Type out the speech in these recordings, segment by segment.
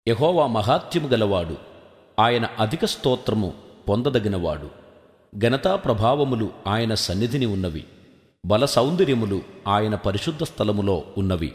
యహోవా మహాత్యము గలవాడు ఆయన అధిక స్తోత్రము పొందదగినవాడు ఘనతా ప్రభావములు ఆయన సన్నిధిని ఉన్నవి బల సౌందర్యములు ఆయన పరిశుద్ధ స్థలములో ఉన్నవి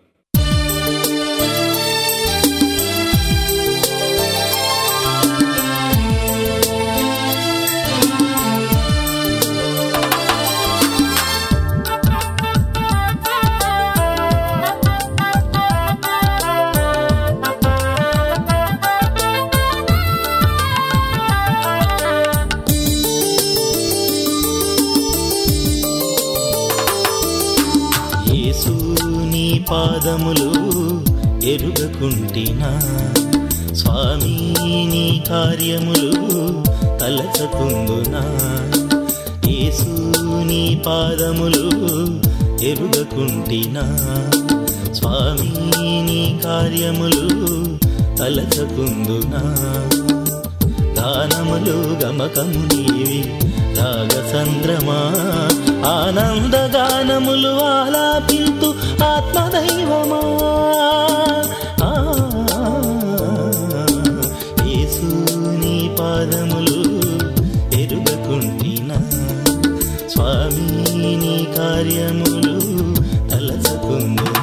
యేసు నీ పాదములు ఎరుగకుంటినా స్వామి నీ కార్యములు తలచకుందునా యేసు నీ పాదములు ఎరుగకుంటినా స్వామి నీ కార్యములు తలచకుందునా గానములు గమకము నీవి రాగచంద్రమా ఆనంద గానములు ఆలాపింతు ఆత్మదైవమా ఆ, యేసు నీ పాదములు ఎరుగకుంటినా స్వామి నీ కార్యములు తలచకుందునా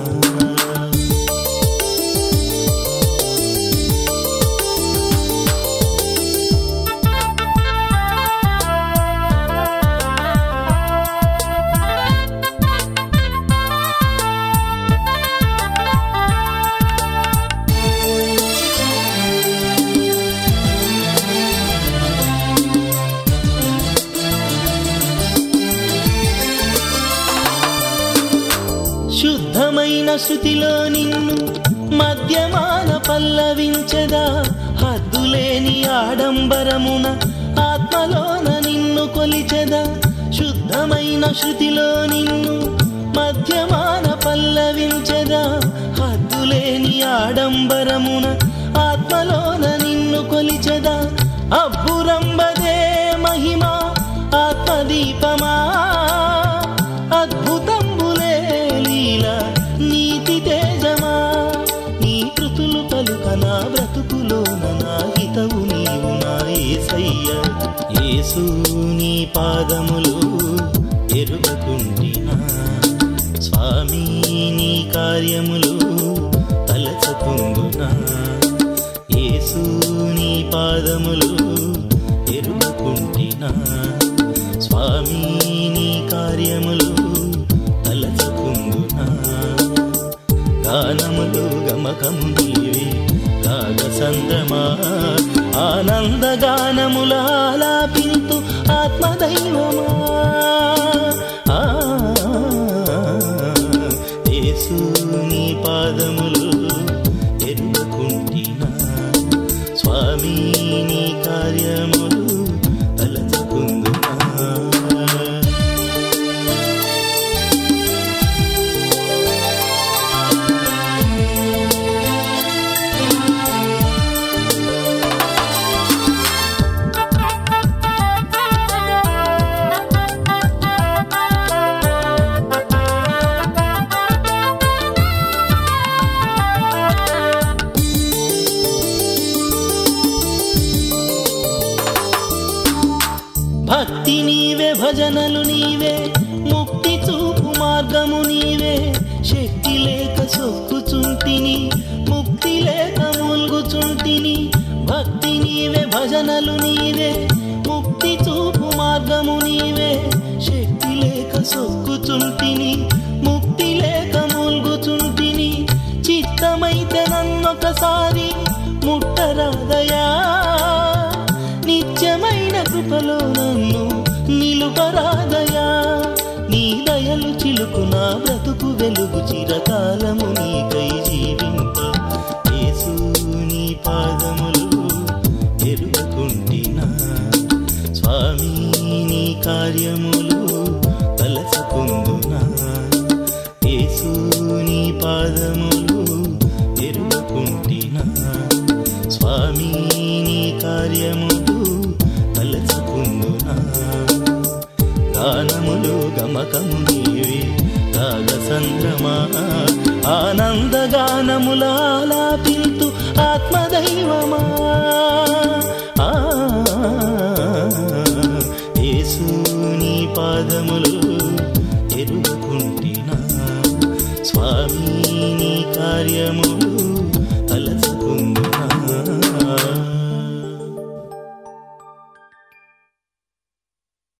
శుద్ధమైన శృతిలో నిన్ను మద్యమాన పల్లవించదా హద్దులేని ఆడంబరమున ఆత్మలోన నిన్ను కొలిచెదా శుద్ధమైన శృతిలో నిన్ను మద్యమాన పల్లవించదా హద్దులేని ఆడంబరమున ఆత్మలోన నిన్ను కొలిచెదా అబ్బురంబదే మహిమా ఆత్మదీపమా అద్భుతంబులే లీల నీతి తేజమా నీ కృతులు పలుక నా బ్రతుకులోన నా హితవు నీవు నా ఏసయ్య యేసు నీ పాదములు ఎరుగకుండినా స్వామి నీ కార్యములు తలచకుందునా యేసు నీ పాదములు ఎరుగకుంటినా స్వామి నీ కార్యములు తలచుకుందునా గానములు గమకము నీవే రాగసంద్రమా ఆనంద గానముల ఆలాపింతు ఆత్మదైవమా ఆ, యేసు నీ పాదములు ఎరుగకుంటినా స్వామి నీ కార్యములు తలచుకుందునా భక్తి నీవే భజనలు నీవే ముక్తి చూపు మార్గము నీవే శక్తి లేక సొక్కుచుంటిని ముక్తి లేక మూల్గుచుంటిని భక్తి నీవే భజనలు నీవే ముక్తి చూపు మార్గము నీవే శక్తి లేక సొక్కుచుంటిని ముక్తి లేక మూల్గుచుంటిని చిత్తమైతే నన్నొకసారి ముట్టరాదయా నిత్యమైన కృపలో నన్ను నిలుపరాదయా నీ దయలు చిలుకు నా బ్రతుకు వెలుగు చిరకాలము నీకై జీవింప యేసు నీ పాదములు ఎరుగకుంటినా స్వామి నీ కార్యములు తలచుకుందునా యేసు నీ పాదములు ఎరుగకుంటినా స్వామి నీ కార్యములు తలచుకుందునా గానములు గమకము నీవే రాగసంద్రమా ఆనంద గానములాలాపింతు ఆత్మదైవమా ఆ, యేసు నీ పాదములు ఎరుగుకుంటినా స్వామి నీ కార్యములు